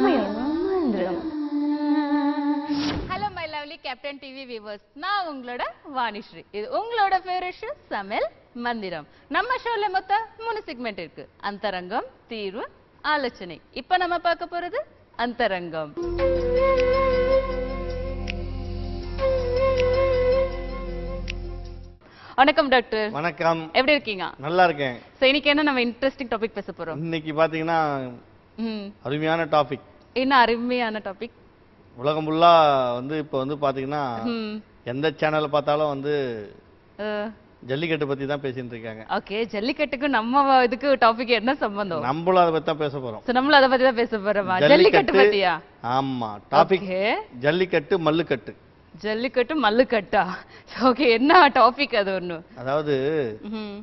சமயம் மந்திரம் hello my lovely captain TV viewers நான் உங்களோட வாணிஸ்ரீ இது உங்களோட ஃபேவரட் ஷோ சமையல் மந்திரம் நம்ம ஷோல மொத்தம் மூணு செக்மெண்ட் இருக்கு அந்தரங்கம் தீர்வு ஆலோசனை இப்ப நம்ம பார்க்க போறது அந்தரங்கம் வணக்கம் டாக்டர் வணக்கம் எப்படி இருக்கீங்க நல்லா இருக்கேன் சோ இன்னைக்கு என்ன நம்ம இன்ட்ரெஸ்டிங் டாபிக் பேச போறோம் இன்னைக்கு பாத்தீங்கன்னா ம் அருமையான டாபிக் என்ன அருமையான டாபிக் உலகம் ஃபுல்லா வந்து இப்போ வந்து பாத்தீங்கன்னா ம் எந்த சேனல்ல பார்த்தாலும் வந்து ஜல்லிக்கட்டு பத்தி தான் பேசிட்டு இருக்காங்க ஓகே ஜல்லிக்கட்டுக்கும் நம்ம இதுக்கு டாபிக் என்ன சம்பந்தம் நம்மளும் அதை பத்தி தான் பேச போறோம் சோ நம்மளும் அதை பத்தி தான் பேச போறோமா ஜல்லிக்கட்டு பத்தியா ஆமா டாபிக் ஓகே ஜல்லிக்கட்டு மல்லுக்கட்டு ஜல்லிக்கட்டு மல்லுக்கட்டா ஓகே என்ன டாபிக் அது ஒண்ணு அதாவது ம்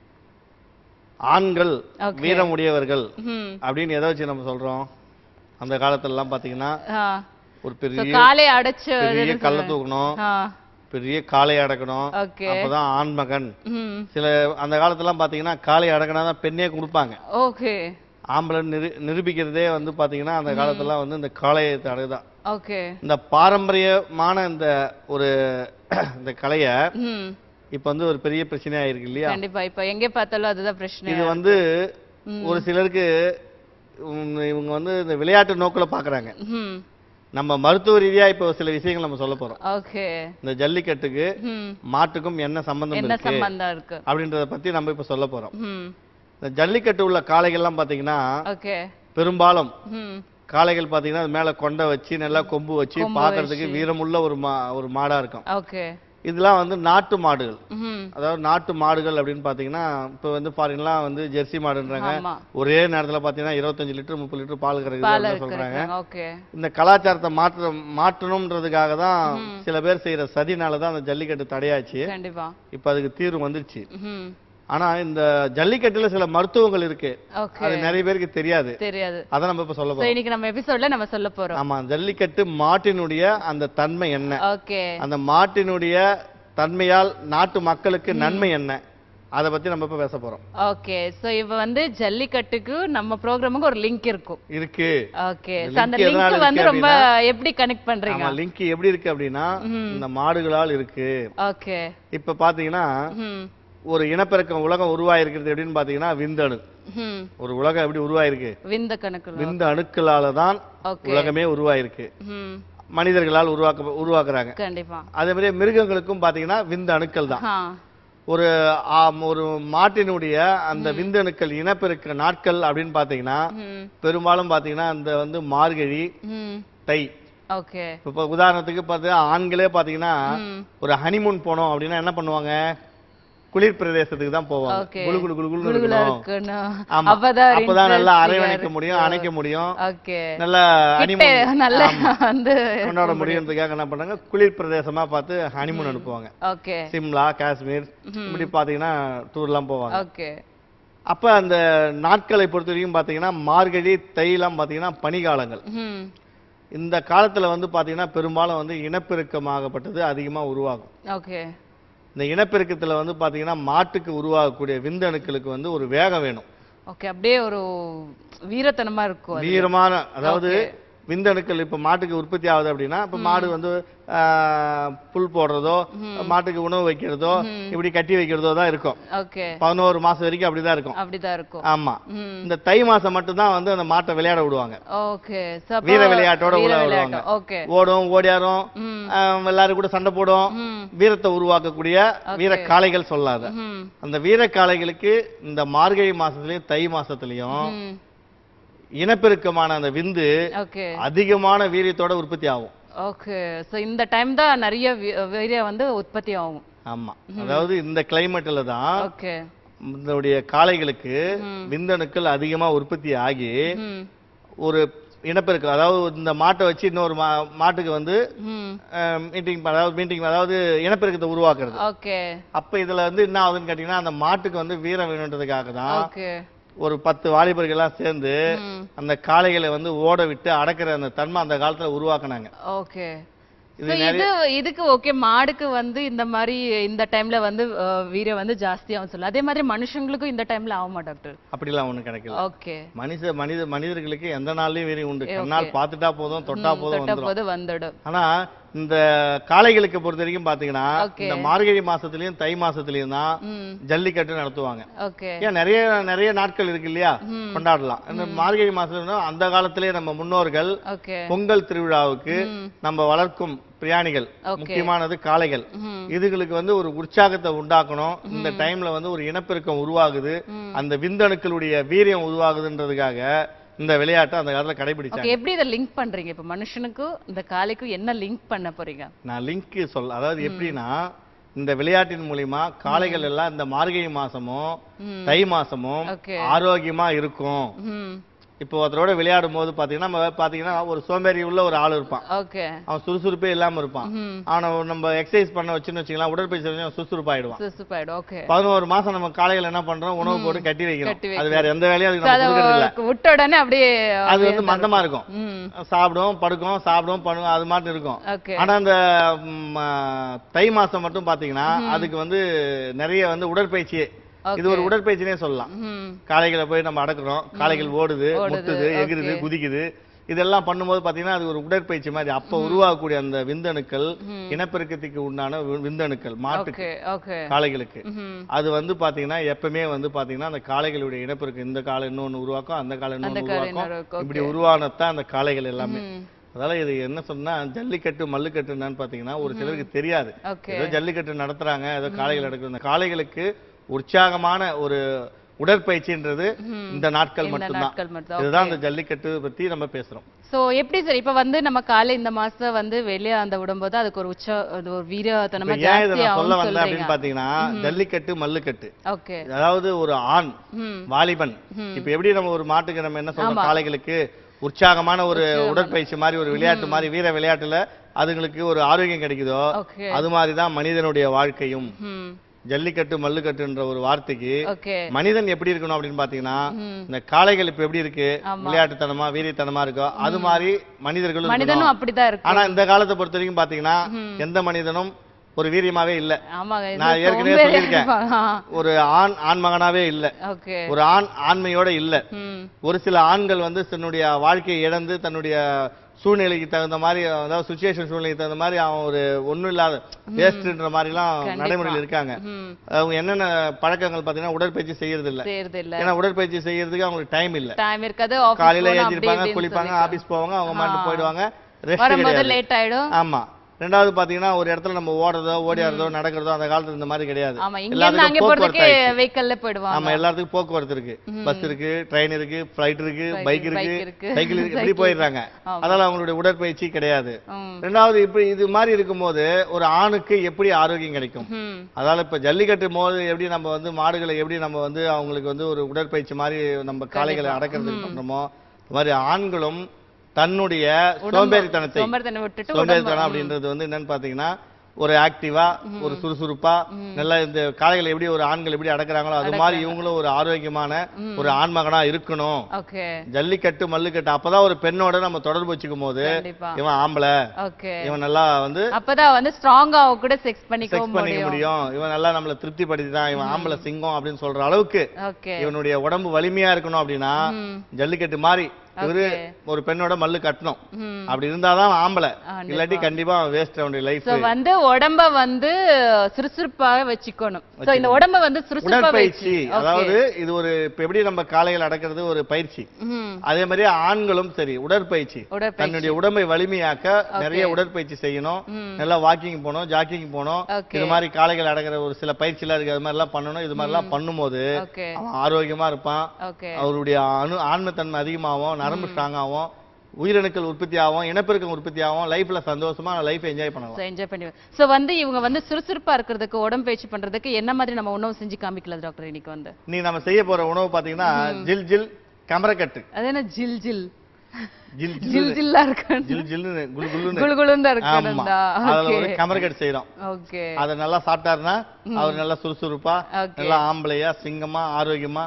ஆண்கள் Okay. வீரமுடையவர்கள் ம் அப்படின்னு எதை வச்சு நம்ம சொல்றோம் அந்த காலத்துல எல்லாம் பாத்தீங்கன்னா ஆ ஒரு சோ பெரிய காலை அடைச்சு பெரிய கல்ல தூக்கணும் ஆ பெரிய காளை அடக்கணும் ஓகே அப்பதான் ஆண்மகன் ம் சில அந்த காலத்துலாம் பாத்தீங்கன்னா காளை அடக்கினா தான் பெண்ணே கொடுப்பாங்க ஓகே ஆம்பளை நிரு நிரூபிக்கிறதே வந்து பாத்தீங்கன்னா அந்த காலத்துல வந்து இந்த காளையை அடகுதான் ஓகே இந்த பாரம்பரியமான இந்த ஒரு இந்த கலைய ம் இப்ப வந்து ஒரு பெரிய பிரச்சனையா இருக்கு இல்லையா கண்டிப்பா இப்ப எங்க பார்த்தாலும் அதுதான் பிரச்சனை இது வந்து ஒரு சிலருக்கு உம், இவங்க வந்து இந்த விளையாட்டு நோக்குல பாக்குறாங்க ம் நம்ம மருத்துவ ரீதியா இப்ப சில விஷயங்கள் நம்ம சொல்ல போறோம் ஓகே இந்த ஜல்லிக்கட்டுக்கு ம் மாட்டுக்கும் என்ன சம்பந்தம் என்ன இருக்கு சம்பந்தம் இருக்கு அப்படின்றத பத்தி நம்ம இப்ப சொல்ல போறோம் ம் இந்த ஜல்லிக்கட்டு உள்ள காளைகள்லாம் பாத்தீங்கன்னா ஓகே பெரும்பாலும் ம் காளைகள் பாத்தீங்கன்னா அது மேல கொண்டை வச்சு நல்லா கொம்பு வச்சு கொம்பு பார்க்கிறதுக்கு வச்சு. வீரமுள்ள ஒரு மா ஒரு மாடா இருக்கும் ஓகே இதெல்லாம் வந்து நாட்டு மாடுகள் ம் அதாவது நாட்டு மாடுகள் அப்படின்னு பாத்தீங்கன்னா இப்போ வந்து பாருங்கலாம் வந்து ஜெர்சி மாடுன்றாங்க ஆமா ஒரே நேரத்துல பாத்தீங்கன்னா இருபத்தஞ்சு லிட்டர் முப்பது லிட்டர் பால் பால் கறக்குது சொல்றாங்க இருக்கு ஓகே இந்த கலாச்சாரத்தை மாற்ற மாற்றணும்ன்றதுக்காக தான் சில பேர் செய்யற சதினால தான் அந்த ஜல்லிக்கட்டு தடையாச்சு கண்டிப்பா இப்போ அதுக்கு தீர்வு வந்துருச்சு ம் ஆனா இந்த ஜல்லிக்கட்டுல சில மருத்துவங்கள் இருக்கு ஓகே அது நிறைய பேருக்கு தெரியாது தெரியாது அதை நம்ம இப்ப சொல்ல சோ போறோம் இன்னைக்கு நம்ம எபிசோட்ல நம்ம சொல்ல போறோம் ஆமா ஜல்லிக்கட்டு மாட்டினுடைய அந்த தன்மை என்ன ஓகே அந்த மாட்டினுடைய தன்மையால் நாட்டு மக்களுக்கு நன்மை என்ன அதை பத்தி நம்ம இப்ப பேச போறோம் ஓகே சோ இப்ப வந்து ஜல்லிக்கட்டுக்கு நம்ம ப்ரோக்ராமுக்கு ஒரு லிங்க் இருக்கும் இருக்கு ஓகே இந்த சோ அந்த link எதனால லிங்க் வந்து இருக்கு ரொம்ப எப்படி கனெக்ட் பண்றீங்க ஆமா லிங்க் எப்படி இருக்கு அப்படின்னா இந்த மாடுகளால் இருக்கு ஓகே இப்ப பாத்தீங்கன்னா ம் ஒரு இனப்பெருக்கம் உலகம் உருவாயிருக்கிறது எப்படின்னு பாத்தீங்கன்னா விந்தணு ம் ஒரு உலகம் எப்படி உருவாயிருக்கு விந்த கணக்குல விந்த அணுக்களால தான் ஓகே உலகமே உருவாயிருக்கு ம் மனிதர்களால் உருவாக்க உருவாக்குறாங்க கண்டிப்பா அதே மாதிரி மிருகங்களுக்கும் பாத்தீங்கன்னா விந்த அணுக்கள் தான் ஆ ஒரு ஆம், ஒரு மாட்டினுடைய அந்த விந்தணுக்கள் இனப்பெருக்க நாட்கள் அப்படின்னு பாத்தீங்கன்னா ம் பெரும்பாலும் பாத்தீங்கன்னா அந்த வந்து மார்கழி ம் தை ஓகே இப்ப உதாரணத்துக்கு பார்த்தா ஆண்களே பாத்தீங்கன்னா ம் ஒரு ஹனிமூன் போனோம் அப்படின்னா என்ன பண்ணுவாங்க குளிர் பிரதேசத்துக்கு தான் போவாங்க ஓகே குளு குளு குளு குளுன்னு குளுகுலா இருக்கணும். இருக்கணும் ஆமா அப்பதான் ஒரு அப்பதான் நல்லா interesting-ஆ அரவணைக்க இருக்கும். முடியும் அணைக்க முடியும் ஓகே நல்லா கிட்ட ஹனிமூன் நல்ல வந்து கொண்டாட முடியுன்றதுக்காக என்ன பண்ணாங்க குளிர் பிரதேசமா பார்த்து ஹனிமூன் அனுப்புவாங்க ஓகே சிம்லா காஷ்மீர் இப்படி பாத்தீங்கன்னா டூர்லாம் போவாங்க ஓகே அப்ப அந்த நாட்களை பொறுத்த வரைக்கும் பாத்தீங்கன்னா மார்கழி தைலாம் பாத்தீங்கன்னா பனிகாலங்கள் ம் இந்த காலத்துல வந்து பாத்தீங்கன்னா பெரும்பாலும் வந்து இனப்பெருக்கமாகப்பட்டது அதிகமா உருவாகும் ஓகே இந்த இனப்பெருக்கத்துல வந்து பாத்தீங்கன்னா மாட்டுக்கு உருவாகக்கூடிய விந்தணுக்களுக்கு வந்து ஒரு வேகம் வேணும் ஓகே அப்படியே ஒரு வீரத்தனமா இருக்கும் அது. வீரமான அதாவது Okay. விந்தணுக்கள் இப்ப மாட்டுக்கு உற்பத்தி ஆகுது அப்படின்னா இப்ப மாடு வந்து ஆஹ், புல் போடுறதோ மாட்டுக்கு உணவு வைக்கிறதோ இப்படி கட்டி வைக்கிறதோ தான் இருக்கும் ஓகே பதினோரு மாசம் வரைக்கும் அப்படிதான் இருக்கும் அப்படிதான் இருக்கும் ஆமா ம் இந்த தை மாசம் மட்டும்தான் வந்து அந்த மாட்டை விளையாட விடுவாங்க ஓகே வீர விளையாட்டோட உள்ள விடுவாங்க. ஓகே ஓடும் ஓடியாரும் ம் ஆஹ், எல்லாரும் கூட சண்டை போடும் ம் வீரத்தை உருவாக்கக்கூடிய வீர காளைகள் சொல்லாத ம் அந்த வீர காளைகளுக்கு இந்த மார்கழி மாசத்துலயும் தை மாசத்துலயும் ம் இனப்பெருக்கமான அந்த விந்து ஓகே அதிகமான வீரியத்தோட உற்பத்தி ஆகும் ஓகே சோ இந்த டைம் தான் நிறைய வீ- வீரியம் வந்து உற்பத்தி ஆகும் ஆமா அதாவது இந்த கிளைமேட்ல தான் ஓகே இதனுடைய காளைகளுக்கு ம். விந்தணுக்கள் அதிகமா உற்பத்தி ஆகி ம் ஒரு இனப்பெருக்கம் அதாவது இந்த மாட்டை வச்சு இன்னொரு மா- மாட்டுக்கு வந்து ம் மீட்டிங் அதாவது மீட்டிங் அதாவது இனப்பெருக்கத்தை உருவாக்குறது ஓகே அப்ப இதுல வந்து என்ன ஆகுதுன்னு கேட்டீங்கன்னா அந்த மாட்டுக்கு வந்து வீரம் வேணுன்றதுக்காக தான் ஓகே ஒரு பத்து வாலிபர்கள் எல்லாம் சேர்ந்து ம் அந்த காளைகளை வந்து ஓட விட்டு அடக்குற அந்த தன்மை அந்த காலத்துல உருவாக்குனாங்க ஓகே இது So, இது இதுக்கு ஓகே மாடுக்கு வந்து இந்த மாதிரி இந்த டைம்ல வந்து அஹ், வீரம் வந்து ஜாஸ்தியாகும் சொல்லலாம் அதே மாதிரி மனுஷங்களுக்கும் இந்த டைம்ல ஆகுமா டாக்டர் அப்படிலாம் ஒண்ணும் கிடைக்கல ஓகே மனித மனித மனிதர்களுக்கு எந்த நாள்லயும் வீரியம் உண்டு கண்ணால் பார்த்துட்டா போதும் தொட்டா போதும் தொட்ட வந்துரும் போது வந்துடும் ஆனா இந்த காளைகளுக்கு பொறுத்த வரைக்கும் பாத்தீங்கன்னா Okay. இந்த மார்கழி மாசத்துலயும் தை மாசத்துலயும் தான் ம் ஜல்லிக்கட்டு நடத்துவாங்க ஓகே ஏன் நிறைய நிறைய நாட்கள் இருக்கு இல்லையா கொண்டாடலாம் இந்த மார்கழி மாசம் அந்த காலத்திலே நம்ம முன்னோர்கள் ஓகே பொங்கல் திருவிழாவுக்கு நம்ம வளர்க்கும் பிரியாணிகள் Okay. முக்கியமானது காளைகள் ம் இதுகளுக்கு வந்து ஒரு உற்சாகத்தை உண்டாக்கணும் இந்த டைம்ல வந்து ஒரு இனப்பெருக்கம் உருவாகுது அந்த விந்தணுக்களுடைய வீரியம் உருவாகுதுன்றதுக்காக இந்த விளையாட்டை அந்த காலத்துல கடைபிடிச்சாங்க ஓகே எப்படி இதை லிங்க் பண்றீங்க இப்ப மனுஷனுக்கும் இந்த காலைக்கும் என்ன லிங்க் பண்ண போறீங்க நான் லிங்க் சொல்ல அதாவது எப்படின்னா இந்த விளையாட்டின் மூலியமா காளைகள் எல்லாம் இந்த மார்கழி மாசமும் ம். தை மாசமும் ஓகே ஆரோக்கியமா இருக்கும் ம் இப்போ ஒருத்தரோட விளையாடும் போது பாத்தீங்கன்னா நம்ம பாத்தீங்கன்னா ஒரு சோம்பேறி உள்ள ஒரு ஆள் இருப்பான் ஓகே அவன் சுறுசுறுப்பே இல்லாம இருப்பான் ம் அவனை நம்ம எக்ஸசைஸ் பண்ண வச்சுன்னு வச்சுக்கலாம் உடற்பயிற்சி செஞ்சு அவன் சுறுசுறுப்பாயிடுவான் சுசுப்பாயிடும் ஓகே பதினோரு மாசம் நம்ம காலையில என்ன பண்றோம் உணவு போட்டு கட்டி கட்டி வைக்கிறோம் அது வேற எந்த வேலையும் அதுக்கு அதை நம்ம கொடுக்கறது இல்ல விட்ட உடனே அப்படியே அது வந்து மந்தமா இருக்கும் ம் சாப்பிடும் படுக்கும் சாப்பிடும் பண்ணும் அது மாதிரி இருக்கும் ஓகே ஆனா இந்த ம், ஆ, தை மாசம் மட்டும் பாத்தீங்கன்னா அதுக்கு வந்து நிறைய வந்து உடற்பயிற்சி இது ஒரு உடற்பயிற்சினே சொல்லலாம் ம் காளைகளை போய் நம்ம அடக்குறோம் காளைகள் ஓடுது ஓடுது, முட்டுது எகுறுது குதிக்குது இதெல்லாம் பண்ணும்போது பாத்தீங்கன்னா அது ஒரு உடற்பயிற்சி மாதிரி அப்ப உருவாகக்கூடிய அந்த விந்தணுக்கள் இனப்பெருக்கத்துக்கு உண்டான வி- விந்தணுக்கள் மாட்டு ஓகே ஓகே காளைகளுக்கு ம் அது வந்து பாத்தீங்கன்னா எப்பவுமே வந்து பாத்தீங்கன்னா அந்த காளைகளுடைய இனப்பெருக்கம் இந்த காலை இன்னொன்னு உருவாக்கும் அந்த காலை அந்த இன்னொன்னு காலை உருவாக்கும் இன்னொரு இருக்கும், இப்படி உருவானதான் அந்த காளைகள் எல்லாமே ம் அதனால இது என்ன சொன்னா ஜல்லிக்கட்டு மல்லுக்கட்டு என்னன்னு பாத்தீங்கன்னா ஒரு சிலருக்கு தெரியாது ஓகே ஏதோ ஜல்லிக்கட்டு நடத்துறாங்க ஏதோ காளைகள் நடக்குது இந்த காளைகளுக்கு உற்சாகமான ஒரு உடற்பயிற்சின்றது இந்த நாட்கள் இந்த மட்டும்தான் நாட்கள் மட்டும் இதுதான் இந்த ஜல்லிக்கட்டு பத்தி நம்ம பேசுறோம் சோ எப்படி சார் இப்ப வந்து நம்ம காலை இந்த மாசம் வந்து வெளிய அந்த விடும்போது அதுக்கு ஒரு உச்ச அது ஒரு வீரத்தனமா இப்ப ஏன் இதை ஜாஸ்தி நான் சொல்ல ஆகும் வந்தேன் அப்படின்னு சொல்றீங்க பாத்தீங்கன்னா ஜல்லிக்கட்டு மல்லுக்கட்டு ஓகே அதாவது ஒரு ஆண் ம் வாலிபன் இப்ப எப்படி நம்ம ஒரு மாட்டுக்கு நம்ம என்ன சொல்றோம் காளைகளுக்கு உற்சாகமான ஒரு உடற்பயிற்சி மாதிரி ஒரு விளையாட்டு மாதிரி வீர விளையாட்டுல அதுங்களுக்கு ஒரு ஆரோக்கியம் கிடைக்குதோ ஓகே அது மாதிரிதான் மனிதனுடைய வாழ்க்கையும் ம் ஜல்லிக்கட்டு மல்லுக்கட்டுன்ற ஒரு வார்த்தைக்கு ஓகே மனிதன் எப்படி இருக்கணும் அப்படின்னு பாத்தீங்கன்னா ம். இந்த காளைகள் இப்ப எப்படி இருக்கு ஆமா. விளையாட்டுத்தனமா வீரியத்தனமா இருக்கோ அது மாதிரி மனிதர்களும் இருக்கணும். மனிதனும் அப்படிதான் இருக்கு ஆனா இந்த காலத்தை பொறுத்த வரைக்கும் பாத்தீங்கன்னா எந்த மனிதனும் ஒரு வீரியமாவே இல்ல ஆமாங்க இது நான் ஏற்கனவே சோம்பேறியா சொல்லியிருக்கேன். இருப்பாங்க. ஒரு ஆண் ஆண்மகனாவே இல்ல ஓகே ஒரு ஆண் ஆண்மையோட இல்ல ம் ஒரு சில ஆண்கள் வந்து தன்னுடைய வாழ்க்கையை இழந்து தன்னுடைய சூழ்நிலைக்கு தகுந்த மாதிரி அதாவது சுச்சுவேஷன் சூழ்நிலைக்கு தகுந்த மாதிரி அவன் ஒரு ஒண்ணும் இல்லாத வேஸ்ட்ன்ற மாதிரி எல்லாம் கண்டிப்பா. நடைமுறையில் இருக்காங்க ம் அவங்க என்னென்ன பழக்கங்கள் பாத்தீங்கன்னா உடற்பயிற்சி செய்யறது இல்ல செய்யறது இல்ல ஏன்னா உடற்பயிற்சி செய்யறதுக்கு அவங்களுக்கு டைம் இல்ல டைம் இருக்காது ஆபீஸ் காலையில போகணும் அப்படி ஏஞ்சிருப்பாங்க இப்படின்னு குளிப்பாங்க சொல்லி. ஆபீஸ் போவாங்க அவங்க மாட்டு போயிடுவாங்க ரெஸ்ட் வரும்போது கிடையாது லேட் ஆயிடும் ஆமா ரெண்டாவது பாத்தீங்கன்னா ஒரு இடத்துல நம்ம ஓடுறதோ ஓடியாடுறதோ நடக்கிறதோ அந்த காலத்துல இந்த மாதிரி கிடையாது ஆமா இங்க இருந்து அங்க எல்லாத்துக்கும் போறதுக்கு போக்குவரத்து ஆயிடுச்சு. வெஹிக்கல்ல போயிடுவாங்க ஆமா எல்லாத்துக்கும் போக்குவரத்து இருக்கு பஸ் இருக்கு ட்ரெயின் இருக்கு ஃபிளைட் இருக்கு பைக் இருக்கு bike இருக்கு, சைக்கிள் இருக்கு இப்படி போயிடுறாங்க ஆமா. அதனால அவங்களுடைய உடற்பயிற்சி கிடையாது ம் ரெண்டாவது இப்படி இது மாதிரி இருக்கும்போது ஒரு ஆணுக்கு எப்படி ஆரோக்கியம் கிடைக்கும் ம் அதனால இப்ப ஜல்லிக்கட்டு போது எப்படி நம்ம வந்து மாடுகளை எப்படி நம்ம வந்து அவங்களுக்கு வந்து ஒரு உடற்பயிற்சி மாதிரி நம்ம காளைகளை அடக்கிறதுக்கு பண்றோமோ அது மாதிரி ஆண்களும் தன்னுடைய சோம்பேறித்தனத்தை சோம்பேறித்தனம் விட்டுட்டு சோம்பேறித்தனம் அப்படின்றது வந்து என்னன்னு பாத்தீங்கன்னா ஒரு ஆக்டிவா ஒரு சுறுசுறுப்பா நல்லா இந்த காளைகளை எப்படி ஒரு ஆண்கள் எப்படி அடக்குறாங்களோ அது மாதிரி இவங்களும் ஒரு ஆரோக்கியமான ஒரு ஆண்மகனா இருக்கணும் ஓகே ஜல்லிக்கட்டு மல்லுக்கட்டு அப்பதான் ஒரு பெண்ணோட நம்ம தொடர்பு வச்சுக்கும் போது கண்டிப்பா இவன் ஆம்பளை ஓகே இவன் நல்லா வந்து அப்பதான் வந்து ஸ்ட்ராங்கா கூட செக்ஸ் பண்ணிக்க செக்ஸ் பண்ணிக்க முடியும் இவன் நல்லா நம்மள திருப்திப்படுத்திதான் இவன் ஆம்பளை சிங்கம் அப்படின்னு சொல்ற அளவுக்கு ஓகே இவனுடைய உடம்பு வலிமையா இருக்கணும் அப்படின்னா ம் ஜல்லிக்கட்டு மாதிரி இவரு ஒரு பெண்ணோட மல்லு கட்டணும் ம் அப்படி இருந்தாதான் அவன் ஆம்பளை கண்டிப்பா. இல்லாட்டி கண்டிப்பா வேஸ்ட் அவனுடைய லைஃப் சோ வந்து உடம்ப வந்து சுறுசுறுப்பாக வச்சுக்கணும் சோ இந்த உடம்ப வந்து சுறுசுறுப்பா உடற்பயிற்சி வச்சு அதாவது இது ஒரு இப்ப எப்படி நம்ம காலையில் அடக்கிறது ஒரு பயிற்சி ம் அதே மாதிரி ஆண்களும் சரி உடற்பயிற்சி உடற்பயிற்சி தன்னுடைய உடம்பை வலிமையாக்க நிறைய உடற்பயிற்சி செய்யணும் ம் நல்லா வாக்கிங் போகணும் ஜாக்கிங் போகணும் ஓகே இது மாதிரி காளைகள் அடக்கிற ஒரு சில பயிற்சிலாம் இருக்கு அது மாதிரி எல்லாம் பண்ணணும் இது மாதிரி எல்லாம் பண்ணும்போது ஓகே அவன் ஆரோக்கியமா இருப்பான் ஓகே அவருடைய அணு ஆண்மைத்தன்மை அதிகமாகும் நரம்பு ஸ்ட்ராங் ஆகும் உயிரணுக்கள் உற்பத்தி ஆகும் இனப்பெருக்கம் உற்பத்தி ஆகும் லைஃப்ல சந்தோஷமா லைஃப் என்ஜாய் பண்ணலாம் சோ என்ஜாய் பண்ணி சோ வந்து இவங்க வந்து சுறுசுறுப்பா இருக்கிறதுக்கு உடம்பயிற்சி பண்றதுக்கு என்ன மாதிரி நம்ம உணவு செஞ்சு காமிக்கலாம் டாக்டர் இன்னைக்கு வந்து நீ நம்ம செய்ய போற உணவு பாத்தீங்கன்னா ஜில் ஜில் கமரக்கட்டு அது என்ன ஜில் ஜில் ஜில் ஜில் ஜில் ஜில்லா இருக்கு ஜில் ஜில்னு குளு குளுன்னு குளு குளுந்தா ஆமா இருக்கணும்டா அதுல ஓகே ஒரு கமரக்கட்டு செய்யறோம் ஓகே அத நல்லா சாப்பிட்டாருன்னா அவர் நல்லா சுறுசுறுப்பா ஓகே நல்லா ஆம்பளையா சிங்கமா ஆரோக்கியமா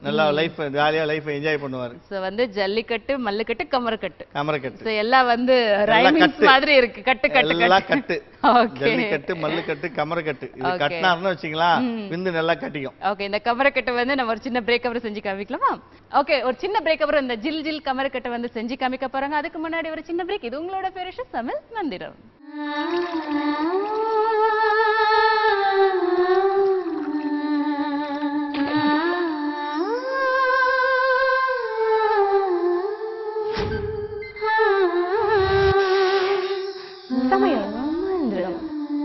நல்லா லைஃப் ஜாலியா லைஃப் என்ஜாய் பண்ணுவாரு சோ வந்து ஜல்லிக்கட்டு மல்லுக்கட்டு கமரக்கட்டு கமரக்கட்டு சோ எல்லாம் வந்து ரைமிங்ஸ் கட்டு. மாதிரி இருக்கு கட்டு கட்டு எல்லாம் கட்டு ஓகே ஜல்லிக்கட்டு மல்லுக்கட்டு கமரக்கட்டு இது Okay. கட்டினாருன்னு வச்சுங்களா விந்து நல்லா கட்டிக்கும் ஓகே இந்த கமரக்கட்டை வந்து நம்ம ஒரு சின்ன பிரேக் அப்புறம் செஞ்சு காமிக்கலாமா ஓகே ஒரு சின்ன பிரேக் அப்புறம் இந்த ஜில் ஜில் கமரக்கட்டை வந்து செஞ்சு காமிக்க போறாங்க அதுக்கு முன்னாடி ஒரு சின்ன பிரேக் இது உங்களோட பேரு சமையல் மந்திரம் சமையல் மந்திரம்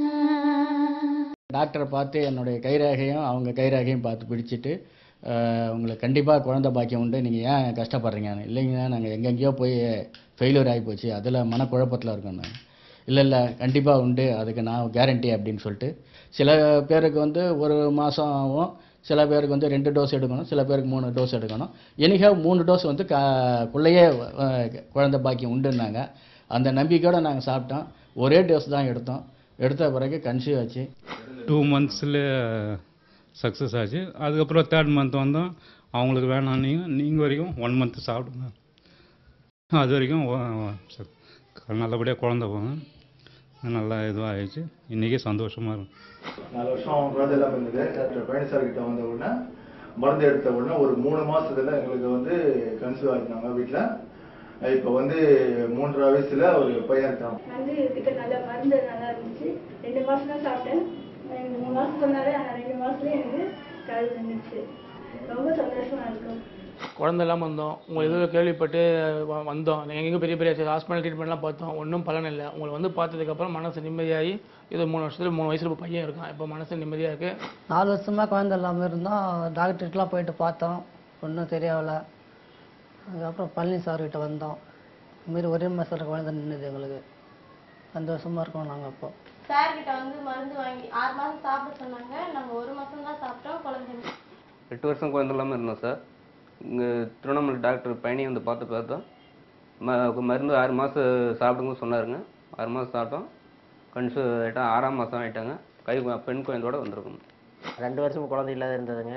டாக்டரை பார்த்து என்னுடைய கைரேகையும் அவங்க கைரேகையும் பார்த்து பிடிச்சிட்டு அஹ், உங்களுக்கு கண்டிப்பாக குழந்தை பாக்கியம் உண்டு நீங்கள் ஏன் கஷ்டப்படுறீங்க இல்லைங்க நாங்கள் எங்கெங்கேயோ போய் ஃபெயிலியர் ஆகி போச்சு அதில் மனக்குழப்பத்தில் இருக்கோம் நாங்கள் இல்லை இல்லை கண்டிப்பாக உண்டு அதுக்கு நான் கேரண்டி அப்படின்னு சொல்லிட்டு சில பேருக்கு வந்து ஒரு மாதம் ஆகும் சில பேருக்கு வந்து ரெண்டு டோஸ் எடுக்கணும் சில பேருக்கு மூணு டோஸ் எடுக்கணும் எனிஹா மூணு டோஸ் வந்து கா குள்ளையே அஹ், குழந்தை பாக்கியம் உண்டுன்னாங்க அந்த நம்பிக்கையோடு நாங்கள் சாப்பிட்டோம் ஒரே டோஸ் தான் எடுத்தோம் எடுத்த பிறகு கன்சீவ் ஆச்சு டூ மந்த்ஸில் சக்ஸஸ் ஆச்சு அதுக்கப்புறம் தேர்ட் மந்த் வந்தோம் அவங்களுக்கு வேணாம் நீங்கள் நீங்கள் வரைக்கும் ஒன் மந்த் சாப்பிடுங்க அது வரைக்கும் ஒ- ச- நல்லபடியாக குழந்த போங்க நல்லா இதுவாக ஆயிடுச்சு இன்றைக்கி சந்தோஷமாக இருக்கும் நாலு வருஷம் குழந்தை இல்லாம இருந்தது டாக்டர் பழனிசாமி கிட்ட வந்த உடனே மருந்து எடுத்த உடனே ஒரு மூணு மாசத்துல எங்களுக்கு வந்து கன்சீவ் ஆயிருந்தாங்க வீட்டுல இப்ப வந்து மூன்றரை வயசுல ஒரு பையன் இருக்கான் வந்து கிட்ட நல்லா மருந்து நல்லா இருந்துச்சு ரெண்டு மாசம் தான் சாப்பிட்டேன் ரெண்டு மூணு மாசம் சொன்னாரு ஆனா ரெண்டு மாசத்துல எனக்கு கழுவு இருந்துச்சு ரொம்ப சந்தோஷமா இருக்கும் குழந்தை இல்லாமல் இருந்தோம் உங்கள் இதில் கேள்விப்பட்டு வ- வந்தோம் எங்கெங்கே பெரிய பெரிய ஹாஸ்பிட்டல் ட்ரீட்மெண்ட்லாம் பார்த்தோம் ஒன்றும் பலன் இல்லை உங்களை வந்து பார்த்ததுக்கப்புறம் மனசு நிம்மதியாகி இது மூணு வருஷத்துல மூணு வயசுல இப்போ பையன் இருக்கான் இப்போ மனசு நிம்மதியாக இருக்குது நாலு வருஷமா குழந்தை இல்லாமல் இருந்தோம் டாக்டர்கிட்டலாம் போயிட்டு பார்த்தோம் ஒன்றும் சரியாகல அதுக்கப்புறம் பழனி சார்கிட்ட வந்தோம் இதுமாரி ஒரே மாதத்தில் குழந்தை நின்றுது எங்களுக்கு சந்தோஷமா இருக்கோம் நாங்கள் அப்போ சார் கிட்ட வந்து மருந்து வாங்கி ஆறு மாசம் சாப்பிட சொன்னாங்க நாங்க ஒரு மாசம் தான் சாப்பிட்டோம் குழந்தை எட்டு வருஷம் குழந்தை இல்லாமல் இருந்தோம் சார் இங்கே திருவண்ணாமலை டாக்டர் பழனி வந்து பார்த்து பார்த்தோம் ம மருந்து ஆறு மாதம் சாப்பிடுங்க சொன்னாருங்க ஆறு மாதம் சாப்பிட்டோம் கன்சீவ் ஆகிட்டோம் ஆறாம் மாதம் ஆகிட்டாங்க கை கு- பெண் குழந்தையோட வந்திருக்கோம் ரெண்டு வருஷம் குழந்தை இல்லாத இருந்ததுங்க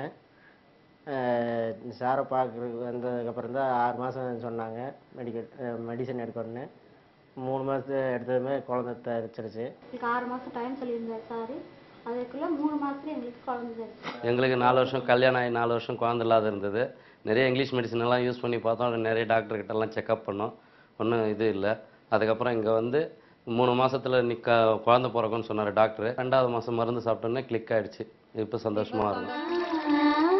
அஹ் சாரை பார்க்குறதுக்கு வந்ததுக்கப்புறம் தான் ஆறு மாதம் சொன்னாங்க மெடிக்கல் மெடிசன் எடுக்கணும்னு மூணு மாதத்து எடுத்ததுமே குழந்தை தரிச்சிருச்சு எங்களுக்கு ஆறு மாசம் டைம் சொல்லியிருந்தார் சார் அதுக்குள்ள மூணு மாசத்துல எங்களுக்கு குழந்தை தரிச்சு எங்களுக்கு நாலு வருஷம் கல்யாணம் ஆகி நாலு வருஷம் குழந்தை இல்லாத இருந்தது நிறைய இங்கிலீஷ் மெடிசன் எல்லாம் யூஸ் பண்ணி பார்த்தோம் நிறைய டாக்டர் கிட்ட எல்லாம் செக்அப் பண்ணோம் ஒன்றும் இது இல்லை அதுக்கப்புறம் இங்கே வந்து மூணு மாசத்துல நிக்க குழந்தை பிறக்கும்னு சொன்னார் டாக்டர் ரெண்டாவது மாதம் மருந்து சாப்பிட்டோன்னே கிளிக் ஆயிடுச்சு இப்போ சந்தோஷமா இருக்கும்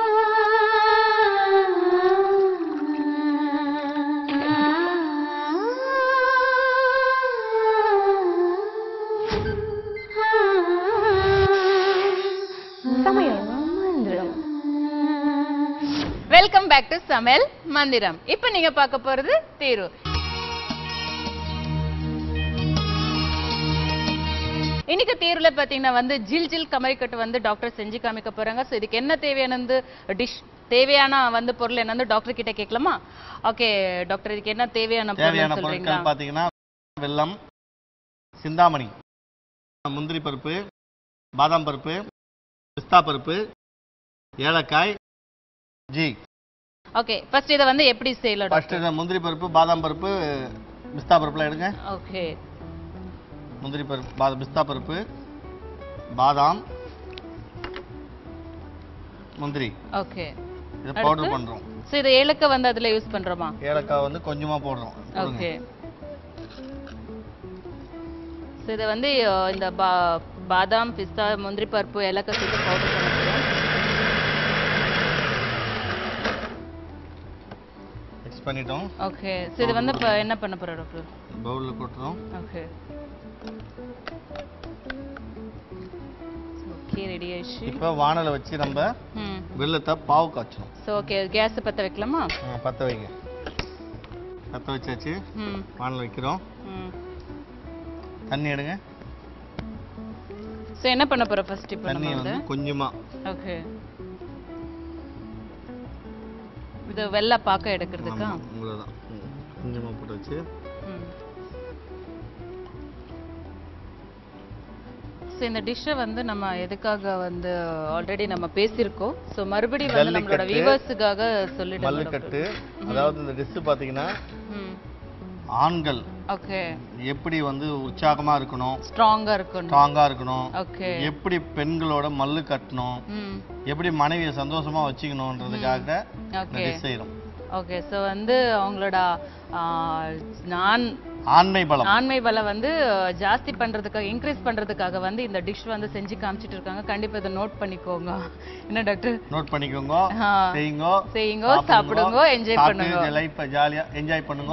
சமையல் மந்திரம் வெல்கம் பேக் டு சமையல் மந்திரம் இப்போ நீங்க பார்க்க போறது தீரு இன்னைக்கு தேர்வுல பாத்தீங்கன்னா வந்து ஜில் ஜில் கமரிக்கட்டு வந்து டாக்டர் செஞ்சு காமிக்க போறாங்க ஸோ இதுக்கு என்ன தேவையானது டிஷ் தேவையான வந்து பொருள் என்னன்னு டாக்டர் கிட்ட கேட்கலாமா ஓகே டாக்டர் இதுக்கு என்ன தேவையான தேவையான பொருள் சொல்றீங்களா பொருட்கள் பாத்தீங்கன்னா வெல்லம் சிந்தாமணி முந்திரி பருப்பு பாதாம் பருப்பு பிஸ்தா பருப்பு ஏலக்காய் ஜி ஓகே ஃபர்ஸ்ட் இதை வந்து எப்படி செய்யலாம் ஃபர்ஸ்ட் இந்த முந்திரி பருப்பு பாதாம் பருப்பு பிஸ்தா பருப்புலாம் எடுங்க ஓகே முந்திரி பருப்பு பாத பிஸ்தா பருப்பு பாதாம் முந்திரி ஓகே இதை அடுத்து? பவுடர் பண்றோம் ஸோ இதை ஏலக்காய் வந்து அதுல யூஸ் பண்றோமா ஏலக்காய் வந்து கொஞ்சமா போடுறோம் கொடுங்க. ஓகே ஸோ இதை வந்து அஹ், இந்த பா பாதாம் பிஸ்தா முந்திரி பருப்பு ஏலக்காய் சேர்த்து பவுடர் பண்ண போகிறோம் மிக்ஸ் பண்ணிட்டோம் ஓகே ஸோ இது வந்து இப்போ என்ன பண்ண போகிறோம் டாக்டர் பவுல்ல போட்டுறோம் ஓகே ஓகே ரெடி ஆயிடுச்சு இப்போ வானலை வச்சு நம்ம ம் வெள்ளத்தை பாவு காய்ச்சணும் ஸோ ஓகே கேஸ் பற்ற வைக்கலாமா ஆ, பத்த வைங்க பத்த வச்சாச்சு ம் வானல் வைக்கிறோம் ம் தண்ணி எடுங்க ஸோ என்ன பண்ண போகிறோம் ஃபர்ஸ்ட் இப்போ தண்ணி நம்ம வந்து வந்து கொஞ்சமா ஓகே இது வெள்ளை பாக்க எடுக்கிறதுக்கா ஆமா, இவ்வளவுதான் ம். கொஞ்சமா போட்டு வச்சு ம் ஸோ இந்த டிஷ்ஷை வந்து நம்ம எதுக்காக வந்து ஆல்ரெடி நம்ம பேசியிருக்கோம் ஸோ மறுபடியும் வந்து நம்மளோட ஜல்லிக்கட்டு, வியூவர்ஸுக்காக சொல்லிடுங்க மல்லுக்கட்டு அதாவது இந்த டிஷ் பார்த்தீங்கன்னா ஆண்கள் ஓகே எப்படி வந்து உற்சாகமா இருக்கணும் ஸ்ட்ராங்கா இருக்கணும் ஸ்ட்ராங்கா இருக்கணும் ஓகே எப்படி பெண்களோட மல்லு கட்டணும் ம் எப்படி மனைவியை சந்தோஷமா வச்சுக்கணுன்றதுக்காக இந்த ஓகே டிஷ் செய்யறோம் ஓகே ஸோ வந்து அவங்களோட ஆ, நான் ஆண்மை பலம் ஆண்மை பலம் வந்து ஜாஸ்தி பண்றதுக்காக இன்க்ரீஸ் பண்றதுக்காக வந்து இந்த டிஷ் வந்து செஞ்சு காமிச்சிட்டு இருக்காங்க கண்டிப்பா இதை நோட் பண்ணிக்கோங்க என்ன டாக்டர் நோட் பண்ணிக்கோங்க ஆ. செய்யுங்க செய்யுங்க, சாப்பிடுங்க, enjoy பண்ணுங்க. லைஃப் ஜாலியா என்ஜாய் பண்ணுங்க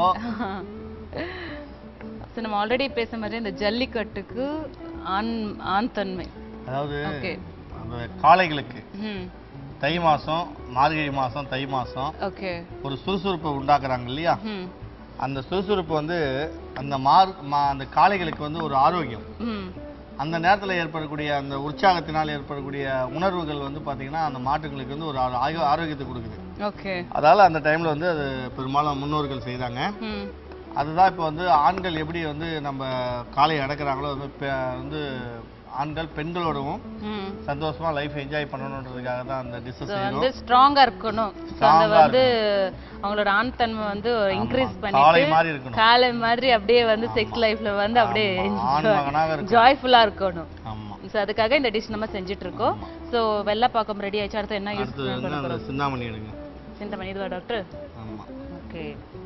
ஸோ நம்ம ஆல்ரெடி பேச மாதிரி இந்த ஜல்லிக்கட்டுக்கு ஆண் ஆண் தன்மை அதாவது ஓகே அந்த காளைகளுக்கு ம் தை மாசம் மார்கழி மாசம் தை மாசம் ஓகே ஒரு சுறுசுறுப்பை உண்டாக்குறாங்க இல்லையா ம் அந்த சுறுசுறுப்பு வந்து அந்த மார் மா- அந்த காளைகளுக்கு வந்து ஒரு ஆரோக்கியம் ம் அந்த நேரத்தில் ஏற்படக்கூடிய அந்த உற்சாகத்தினால் ஏற்படக்கூடிய உணர்வுகள் வந்து பார்த்தீங்கன்னா அந்த மாட்டுகளுக்கு வந்து ஒரு ஆரோ- ஆயோ- ஆரோக்கியத்தை கொடுக்குது ஓகே அதால அந்த டைம்ல வந்து அது பெரும்பாலும் முன்னோர்கள் செய்கிறாங்க ம் அதுதான் இப்போ வந்து ஆண்கள் எப்படி வந்து நம்ம காளையை அடக்குறாங்களோ அது மாதிரி பெ- வந்து ஆண்கள் பெண்களோடவும் ம் சந்தோஷமா லைஃப் என்ஜாய் பண்ணணுன்றதுக்காக தான் அந்த டிஷ்ஷை ஸோ வந்து செய்கிறோம் ஸ்ட்ராங்கா இருக்கணும் ஸோ அந்த Strong-ஆ வந்து அவங்களோட ஆண் தன்மை வந்து இன்க்ரீஸ் காளை மாதிரி பண்ணிட்டு இருக்கணும். காலை மாதிரி அப்படியே வந்து செக்ஸ் லைஃப்ல வந்து அப்படியே ஆண் மகனாக இருக்கணும். ஜாய்ஃபுல்லா இருக்கணும் ஆமா ஸோ அதுக்காக இந்த டிஷ் நம்ம செஞ்சுட்டு இருக்கோம் ஸோ வெள்ளைப்பாக்கம் ரெடி ஆயிடுச்சு அடுத்து என்ன யூஸ் அடுத்து வந்து அந்த சிந்தாமணி எடுங்க சிந்தமணி இதுவா டாக்டர் ஆமா ஓகே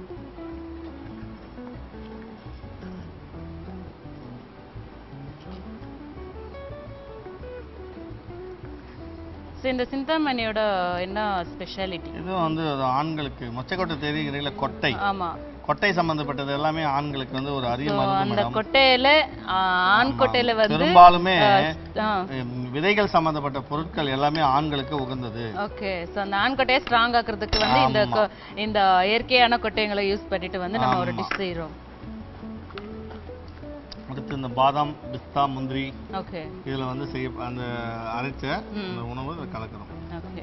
ஸோ இந்த சிந்தாமணியோட என்ன ஸ்பெஷாலிட்டி இதுவும் வந்து அது ஆண்களுக்கு மொச்சக்கொட்டை தெரியுங்கிறீங்களா கொட்டை ஆமா கொட்டை சம்பந்தப்பட்டது எல்லாமே ஆண்களுக்கு வந்து ஒரு அரிய So, மருந்து அந்த மேடம் கொட்டையில ஆ, ஆண் கொட்டையில வந்து பெரும்பாலுமே ஆ, உம், விதைகள் சம்பந்தப்பட்ட பொருட்கள் எல்லாமே ஆண்களுக்கு உகந்தது ஓகே ஸோ அந்த ஆண் கொட்டையை ஸ்ட்ராங் ஆக்குறதுக்கு வந்து இந்த ஆமா. கொ- இந்த இயற்கையான கொட்டைங்களை யூஸ் பண்ணிட்டு வந்து நம்ம ஒரு ஆமா. டிஷ் செய்றோம் அடுத்து இந்த பாதாம் பிஸ்தா முந்திரி ஓகே இதுல வந்து செய்ய அந்த அரைச்ச ம். அந்த உணவு இதுல கலக்கிறோம் ஓகே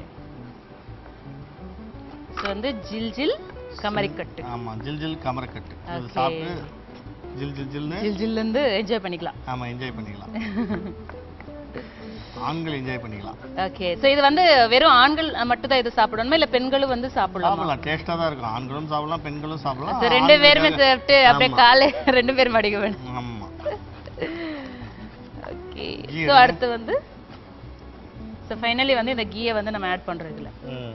ஸோ வந்து ஜில் ஜில் கமரிக்கட்டு ஆமா ஜில் ஜில் கமரக்கட்டு இது Okay. சாப்பிட்டு ஜில் ஜில் ஜில்னு ஜில் ஜில்லேருந்து என்ஜாய் பண்ணிக்கலாம் ஆமா என்ஜாய் பண்ணிக்கலாம் ஆண்கள் என்ஜாய் பண்ணிக்கலாம் ஓகே ஸோ இது வந்து வெறும் ஆண்கள் மட்டும் தான் இது சாப்பிடணுமா இல்ல பெண்களும் வந்து சாப்பிடலாமா சாப்பிடலாம் டேஸ்டா தான் இருக்கும் ஆண்களும் சாப்பிடலாம் பெண்களும் சாப்பிடலாம் So, ரெண்டு பேருமே ஆண்களுக்காக- சாப்பிட்டு அப்படியே ஆமா. காலை ரெண்டு பேரும் அடிக்க வேணும் ஆமா ஓகே Ghee ஸோ எடுங்க. அடுத்து வந்து ஸோ ஃபைனலி வந்து இந்த கீயை வந்து நம்ம ஆட் பண்றோம் இதுல ம்.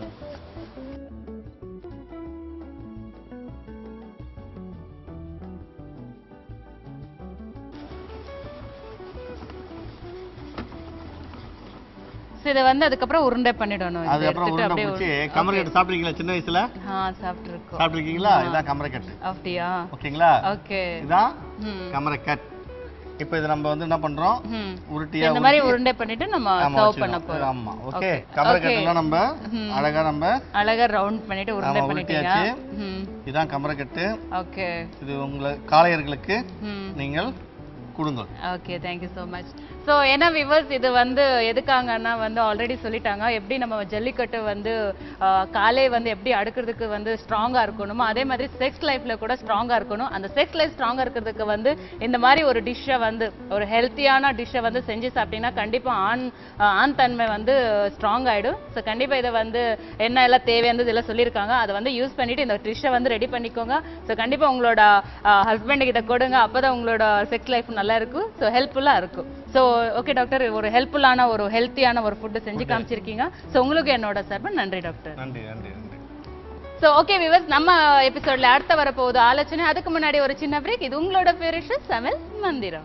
ஸோ இதை வந்து அதுக்கப்புறம் உருண்டை பண்ணிடணும் இதை அதுக்கப்புறம் எடுத்துட்டு உருண்டை அப்படியே பிடிச்சி உரு- கமரக்கட்டு சாப்பிட்ருக்கீங்களா சின்ன வயசுல ஆ சாப்பிட்டுருக்கோம் சாப்பிட்ருக்கீங்களா இதான் கமரக்கட்டு அப்படியா ஓகேங்களா ஓகே இதான் ம் கமரக்கட் இப்போ இது நம்ம வந்து என்ன பண்றோம் ம் உருட்டியா இந்த மாதிரி உருட்டி- உருண்டை பண்ணிட்டு நம்ம ஆமா, சர்வ் வச்சிடணும். பண்ண போறோம் ஆமா ஓகே Okay. கமரக்கட்டுனா நம்ம ம். அழகா நம்ம அழகா ரவுண்ட் பண்ணிட்டு உருண்டை ஆமா, பண்ணிட்டீங்க உருட்டியாச்சு. ம் இதான் கமரக்கட்டு ஓகே இது உங்களை காளையர்களுக்கு ம் நீங்கள் கொடுங்கள் okay thank you so much so ஏன்னா விவர்ஸ் இது வந்து எதுக்காங்கன்னா வந்து ஆல்ரெடி சொல்லிட்டாங்க எப்படி நம்ம ஜல்லிக்கட்டு வந்து ஆஹ், காலை வந்து எப்படி அடுக்கிறதுக்கு வந்து ஸ்ட்ராங்காக இருக்கணுமோ அதே மாதிரி செக்ஸ் லைஃப்பில் கூட ஸ்ட்ராங்காக இருக்கணும் அந்த செக்ஸ் லைஃப் ஸ்ட்ராங்காக இருக்கிறதுக்கு வந்து இந்த மாதிரி ஒரு டிஷ்ஷை வந்து ஒரு ஹெல்த்தியான டிஷ்ஷை வந்து செஞ்சு சாப்பிட்டீங்கன்னா கண்டிப்பாக ஆண் ஆஹ், ஆண் தன்மை வந்து ஸ்ட்ராங் ஆகிடும் ஸோ கண்டிப்பாக இதை வந்து என்ன எல்லாம் தேவையானது இதெல்லாம் சொல்லியிருக்காங்க அதை வந்து யூஸ் பண்ணிட்டு இந்த டிஷ்ஷை வந்து ரெடி பண்ணிக்கோங்க ஸோ கண்டிப்பாக உங்களோட ஹஸ்பண்டுக்கு இதை கொடுங்க அப்போ தான் உங்களோட செக்ஸ் லைஃப் நல்லா இருக்கும் ஸோ ஹெல்ப்ஃபுல்லாக இருக்கும் ஸோ ஓகே டாக்டர் ஒரு ஹெல்ப்ஃபுல்லான ஒரு ஹெல்த்தியான ஒரு ஃபுட்டு செஞ்சு காமிச்சிருக்கீங்க ஸோ உங்களுக்கு என்னோட சார்பு நன்றி டாக்டர் நன்றி நன்றி நன்றி ஸோ ஓகே விவர்ஸ் நம்ம எபிசோட்ல அடுத்த வரப்போகுது ஆலோசனை அதுக்கு முன்னாடி ஒரு சின்ன பிரேக் இது உங்களோட ஃபேவரட் சமையல் மந்திரம்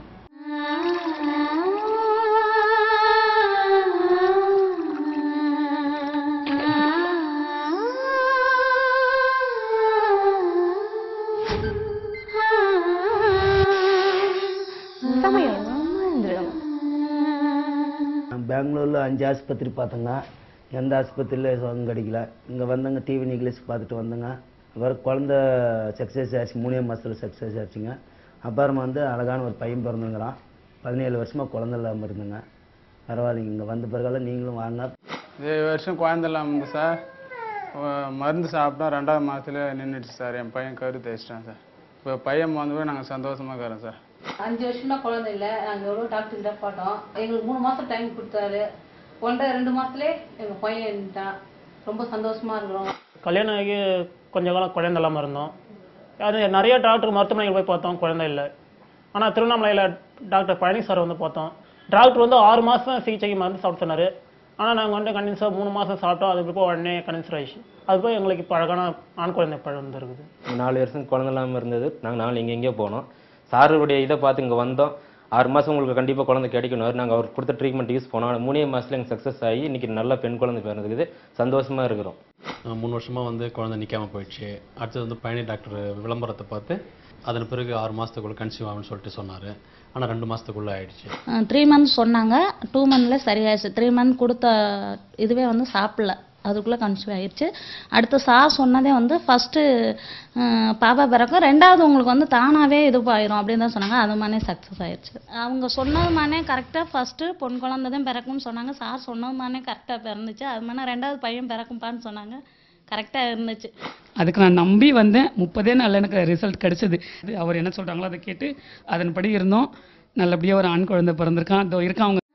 சமையல் மந்திரம் நான் பெங்களூரில் அஞ்சு ஆஸ்பத்திரி பார்த்தேங்க எந்த ஆஸ்பத்திரியில் சுகம் கிடைக்கல இங்கே வந்தங்க டிவி நிகழ்ச்சி பார்த்துட்டு வந்தேங்க அப்புறம் குழந்த சக்ஸஸ் ஆச்சு மூணே மாதத்தில் சக்ஸஸ் ஆச்சுங்க அப்புறமா வந்து அழகான ஒரு பையன் பிறந்துங்கிறான் பதினேழு வருஷமாக குழந்த இல்லாமல் இருந்தேங்க பரவாயில்லைங்க இங்கே வந்த பிறகால நீங்களும் வாங்க இது வருஷம் குழந்தை இல்லாமல் இருந்து சார் அஹ் மருந்து சாப்பிட்டா ரெண்டாவது மாதத்துல நின்றுடுச்சு சார் என் பையன் கரு தேய்ச்சிட்டான் சார் இப்போ பையன் வந்து நாங்கள் சந்தோஷமாக இருக்கிறோம் சார் அஞ்சு வருஷமா குழந்தை இல்லை நாங்கள் எவ்வளோ டாக்டர் கிட்ட பார்த்தோம் எங்களுக்கு மூணு மாதம் டைம் கொடுத்தாரு ஒன்றரை ரெண்டு மாதத்துலேயே எங்கள் பையன் இருந்துட்டான் ரொம்ப சந்தோஷமா இருக்கிறோம் கல்யாணம் ஆகி கொஞ்ச காலம் குழந்தை இல்லாமல் இருந்தோம் அது நிறைய டாக்டர் மருத்துவமனைகள் போய் பார்த்தோம் குழந்தை இல்லை ஆனால் திருவண்ணாமலையில் டாக்டர் பழனி சார் வந்து பார்த்தோம் டாக்டர் வந்து ஆறு மாதம் சிகிச்சைக்கு மருந்து சாப்பிட சொன்னார் ஆனால் நாங்கள் வந்து கண்டினியூஸாக மூணு மாதம் சாப்பிட்டோம் அது போய் உடனே கன்வின்சர் ஆயிடுச்சு அது போய் எங்களுக்கு இப்போ அழகான ஆண் குழந்தை பழம் வந்துருக்குது நாலு வருஷம் குழந்தை இல்லாமல் இருந்தது நாங்கள் நாலு எங்கே எங்கேயோ போனோம் சாருடைய இதை பார்த்து இங்கே வந்தோம் ஆறு மாதம் உங்களுக்கு கண்டிப்பாக குழந்தை கிடைக்கணும் நாங்கள் அவர் கொடுத்த ட்ரீட்மெண்ட் யூஸ் பண்ணோம் ஆனா மூணே மாதத்துல எங்களுக்கு சக்ஸஸ் ஆகி இன்னைக்கு நல்ல பெண் குழந்தை பிறந்துக்குது சந்தோஷமா இருக்கிறோம் அஹ் மூணு வருஷமா வந்து குழந்தை நிக்காம போயிடுச்சு அடுத்தது வந்து பழனி டாக்டர் விளம்பரத்தை பார்த்து அதன் பிறகு ஆறு மாசத்துக்குள்ள கன்சீவ் ஆகும்னு சொல்லிட்டு சொன்னாரு ஆனா ரெண்டு மாசத்துக்குள்ள ஆயிடுச்சு த்ரீ மந்த்ஸ் சொன்னாங்க டூ மந்த்ல சரியாயிடுச்சு த்ரீ மந்த் கொடுத்த இதுவே வந்து சாப்பிடல அதுக்குள்ளே கன்சீவ் ஆயிடுச்சு அடுத்து சார் சொன்னதே வந்து ஃபஸ்ட்டு பாப்பா பிறக்கும் ரெண்டாவது உங்களுக்கு வந்து தானாகவே இது ஆயிரும் அப்படின்னு தான் சொன்னாங்க அது மாதிரியே சக்ஸஸ் ஆயிடுச்சு அவங்க சொன்னது மாதிரியே கரெக்டாக ஃபஸ்ட்டு பொன் குழந்தை தான் பிறக்கும்னு சொன்னாங்க சார் சொன்னது மாதிரியே கரெக்டாக பிறந்துச்சு அது மாதிரி ரெண்டாவது பையன் பிறக்கும்ப்பான்னு சொன்னாங்க கரெக்டாக இருந்துச்சு அதுக்கு நான் நம்பி வந்தேன் முப்பதே நாளில் எனக்கு ரிசல்ட் கிடைச்சது அது அவர் என்ன சொல்கிறாங்களோ அதை கேட்டு அதன்படி இருந்தோம் நல்லபடியாக ஒரு ஆண் குழந்தை பிறந்திருக்கான் அதோ இருக்கான் அவங்க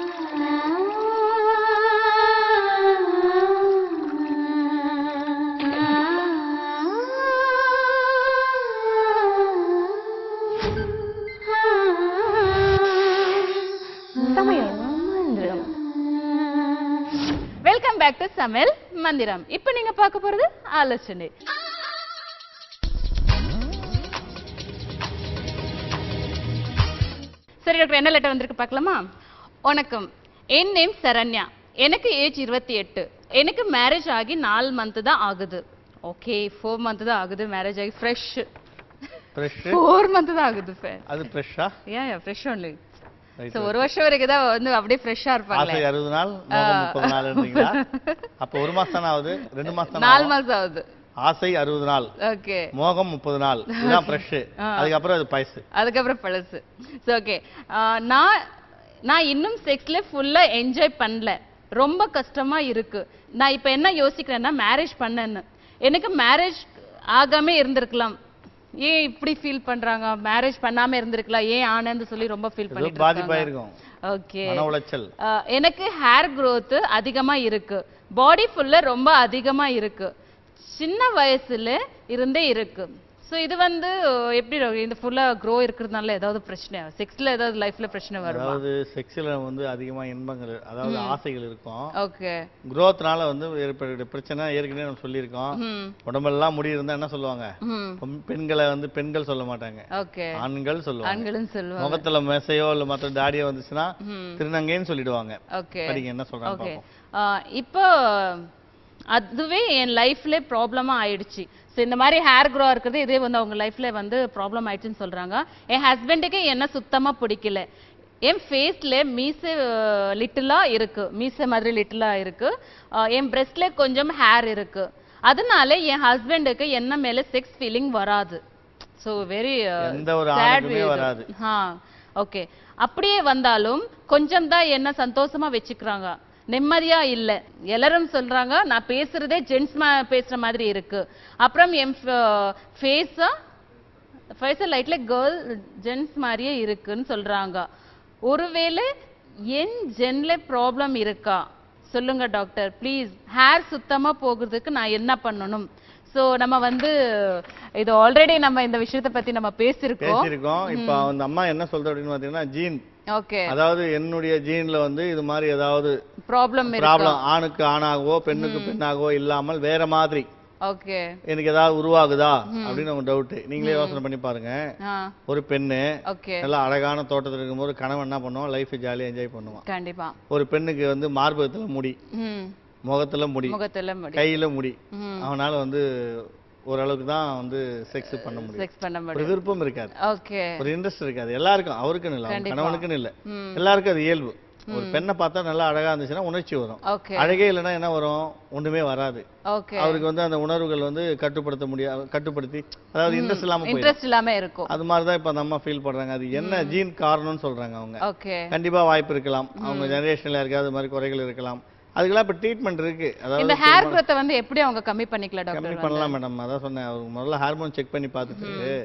சமையல் மந்திரம் வெல்கம் பேக் டு சமையல் மந்திரம் இப்போ நீங்க பார்க்க போறது ஆலோசனை சரி டாக்டர் என்ன லெட்டர் வந்திருக்கு பார்க்கலாமா வணக்கம் என் நேம் சரண்யா எனக்கு ஏஜ் இருபத்தி எட்டு எனக்கு மேரேஜ் ஆகி நாலு மந்த் தான் ஆகுது ஓகே ஃபோர் மந்த் தான் ஆகுது மேரேஜ் ஆகி ஃப்ரெஷ் ஃப்ரெஷ் ஃபோர் மந்த் தான் ஆகுது சார் அது ஃப்ரெஷ்ஷா ஏன் fresh only Right, so right. ஒரு வருஷம் வரைக்கும் தான் வந்து அப்படியே ஃப்ரெஷ்ஷாக ஆசை இருப்பாங்களே அறுபது நாள் மோகம் முப்பது நாள் இருந்தீங்களா அப்ப ஒரு மாசம் தானே ஆகுது ரெண்டு மாசம் தானே நாலு ஆகும்? மாசம் ஆகுது ஆசை அறுபது நாள் ஓகே மோகம் முப்பது நாள் இதுதான் ஃப்ரெஷ் ஆ. அதுக்கப்புறம் அது பைசு அதுக்கப்புறம் பழசு ஸோ ஓகே நான் நான் இன்னும் செக்ஸ்ல ஃபுல்லா என்ஜாய் பண்ணல ரொம்ப கஷ்டமா இருக்கு நான் இப்போ என்ன யோசிக்கிறேன்னா மேரேஜ் பண்ணேன்னு எனக்கு மேரேஜ் ஆகாம இருந்திருக்கலாம் ஏன் இப்படி ஃபீல் பண்றாங்க மேரேஜ் பண்ணாம இருந்திருக்கலாம் ஏன் ஆனந்து சொல்லி ரொம்ப ஃபீல் ஏதோ பண்ணிட்டு பாதிப்பாயிருக்கும் ஓகே மன உளைச்சல் எனக்கு ஹேர் growth அதிகமா இருக்கு பாடி ஃபுல்லா ரொம்ப அதிகமா இருக்கு சின்ன வயசுல இருந்தே இருக்கு ஸோ இது வந்து அஹ், எப்படி ரவி, இந்த ஃபுல்லா க்ரோ இருக்கிறதுனால ஏதாவது பிரச்சனை செக்ஸ்ல ஏதாவது லைஃப்ல பிரச்சனை வருமா அதாவது செக்ஸ்ல வந்து அதிகமா இன்பங்கள் அதாவது ம். ஆசைகள் இருக்கும் ஓகே குரோத்னால வந்து ஏற்படுற பிரச்சனை ஏற்கனவே நம்ம சொல்லியிருக்கோம் ம் உடம்பெல்லாம் முடி இருந்தா என்ன சொல்லுவாங்க ம் பெண்- பெண்களை வந்து பெண்கள் சொல்ல மாட்டாங்க ஓகே ஆண்கள் சொல்லுவாங்க ஆண்களும் சொல்லுவாங்க முகத்துல மேசையோ இல்ல மற்ற தாடியோ வந்துச்சுன்னா ம். திருநங்கைன்னு சொல்லிடுவாங்க ஓகே படிங்க என்ன சொல்றாங்க ஓகே பாப்போம் இப்போ அதுவே என் லைஃப்ல ப்ராப்ளமா ஆயிடுச்சு ஸோ இந்த மாதிரி ஹேர் க்ரோ இருக்கிறது இதே வந்து அவங்க லைஃப்ல வந்து ப்ராப்ளம் ஆயிடுச்சுன்னு சொல்றாங்க என் ஹஸ்பண்டுக்கு என்ன சுத்தமா பிடிக்கல என் ஃபேஸ்ல மீசை லிட்டிலா இருக்கு மீசை மாதிரி லிட்டிலா இருக்கு அஹ் என் பிரஸ்ட்ல கொஞ்சம் ஹேர் இருக்கு அதனால என் ஹஸ்பண்டுக்கு என்ன மேல செக்ஸ் ஃபீலிங் வராது ஸோ வெரி எந்த ஒரு ஆணுக்குமே வராது. ஆ ஓகே அப்படியே வந்தாலும் கொஞ்சம் தான் என்ன சந்தோஷமா வச்சுக்கிறாங்க நிம்மதியா இல்ல எல்லாரும் சொல்றாங்க நான் பேசுறதே ஜென்ஸ் பேசுற மாதிரி இருக்கு அப்புறம் என் ஃபேஸா ஃபேஸ லைட்ல கேர்ள் ஜென்ஸ் மாதிரியே இருக்குன்னு சொல்றாங்க ஒருவேளை என் ஜென்ல ப்ராப்ளம் இருக்கா சொல்லுங்க டாக்டர் ப்ளீஸ் ஹேர் சுத்தமா போகிறதுக்கு நான் என்ன பண்ணணும் சோ நம்ம வந்து இது ஆல்ரெடி நம்ம இந்த விஷயத்தை பத்தி நம்ம பேசியிருக்கோம் பேசியிருக்கோம் இப்ப அந்த அம்மா என்ன சொல்றது அப்படின்னு பாத்தீங்கன்னா ஜீன் ஓகே அதாவது என்னுடைய ஜீன்ல வந்து இது மாதிரி ஏதாவது ப்ராப்ளம் ப்ராப்ளம் இருக்கு ஆணுக்கு ஆணாகவோ பெண்ணுக்கு பெண்ணாகவோ இல்லாமல் வேற மாதிரி ஓகே எனக்கு ஏதாவது உருவாகுதா ம். அப்படின்னு உங்க டவுட் நீங்களே யோசனை பண்ணி பாருங்க ஆ ஒரு பெண்ணு ஓகே நல்லா அழகான தோட்டத்தில் இருக்கும்போது கணவன் என்ன பண்ணுவான் லைஃப் ஜாலியா என்ஜாய் பண்ணுவான் கண்டிப்பா ஒரு பெண்ணுக்கு வந்து மார்பகத்துல முடி ம் முகத்துல முடி முகத்துல முடி கையில முடி ம். அவனால வந்து ஓரளவுக்கு தான் வந்து செக்ஸ் பண்ண முடியும் செக்ஸ் பண்ண ஒரு முடியும் விருப்பம் இருக்காது ஓகே ஒரு இன்ட்ரெஸ்ட் இருக்காது எல்லாருக்கும் அவருக்குன்னு இல்லை அவங்க கண்டிப்பா. கணவனுக்குன்னு இல்லை ம். எல்லாருக்கும் அது இயல்பு ஒரு ம். பெண்ணை பார்த்தா நல்லா அழகா இருந்துச்சுன்னா உணர்ச்சி வரும் ஓகே அழகே இல்லைன்னா என்ன வரும் ஒண்ணுமே வராது ஓகே அவருக்கு வந்து அந்த உணர்வுகள் வந்து கட்டுப்படுத்த முடியாது கட்டுப்படுத்தி அதாவது இன்ட்ரெஸ்ட் இல்லாம போயிடும் இன்ட்ரெஸ்ட் இல்லாம இருக்கும் அது மாதிரி தான் இப்போ அந்த அம்மா ஃபீல் பண்றாங்க அது என்ன ஜீன் காரணம்னு சொல்றாங்க அவங்க ஓகே கண்டிப்பா வாய்ப்பு இருக்கலாம் அவங்க ஜெனரேஷன்ல யாருக்காவது அது மாதிரி குறைகள் இருக்கலாம் அதுக்கெல்லாம் இப்ப ட்ரீட்மெண்ட் இருக்கு இந்த அதாவது ஹேர் growth வந்து எப்படி அவங்க கம்மி பண்ணிக்கலாம் கம்மி டாக்டர் பண்ணலாம் மேடம் அதான் சொன்னேன் அவங்க முதல்ல ஹார்மோன் செக் பண்ணி பார்த்துட்டு